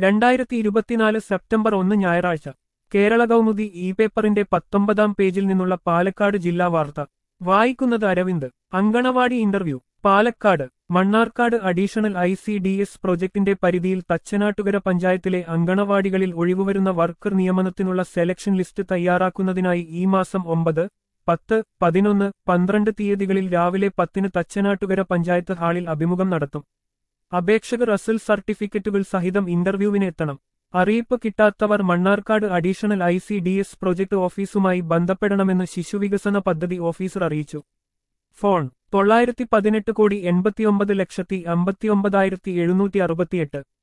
രണ്ടായിരത്തി ഇരുപത്തിനാല് സെപ്റ്റംബർ ഒന്ന് ഞായറാഴ്ച കേരള കൗമുദി ഇ പേപ്പറിന്റെ പത്തൊമ്പതാം പേജിൽ നിന്നുള്ള പാലക്കാട് ജില്ലാ വാർത്ത വായിക്കുന്നത് Aravind anganwadi interview Palakkad Mannarkkad additional I C D S പ്രൊജക്ടിന്റെ പരിധിയിൽ തച്ചനാട്ടുകര പഞ്ചായത്തിലെ അങ്കണവാടികളിൽ ഒഴിവുവരുന്ന വർക്കർ നിയമനത്തിനുള്ള സെലക്ഷൻ ലിസ്റ്റ് തയ്യാറാക്കുന്നതിനായി ഈ മാസം ഒമ്പത് പത്ത് പതിനൊന്ന് പന്ത്രണ്ട് തീയതികളിൽ രാവിലെ പത്തിന് തച്ചനാട്ടുകര പഞ്ചായത്ത് ഹാളിൽ അഭിമുഖം നടത്തും അപേക്ഷകർ അസൽ സർട്ടിഫിക്കറ്റുകൾ സഹിതം ഇന്റർവ്യൂവിന് എത്തണം അറിയിപ്പ് കിട്ടാത്തവർ Mannarkkad additional I C D S project ഓഫീസുമായി ബന്ധപ്പെടണമെന്ന് ശിശുവികസന പദ്ധതി ഓഫീസർ അറിയിച്ചു ഫോൺ തൊള്ളായിരത്തി പതിനെട്ട് കോടി എൺപത്തിയൊമ്പത് ലക്ഷത്തി അമ്പത്തിയൊമ്പതായിരത്തി എഴുന്നൂറ്റി അറുപത്തിയെട്ട്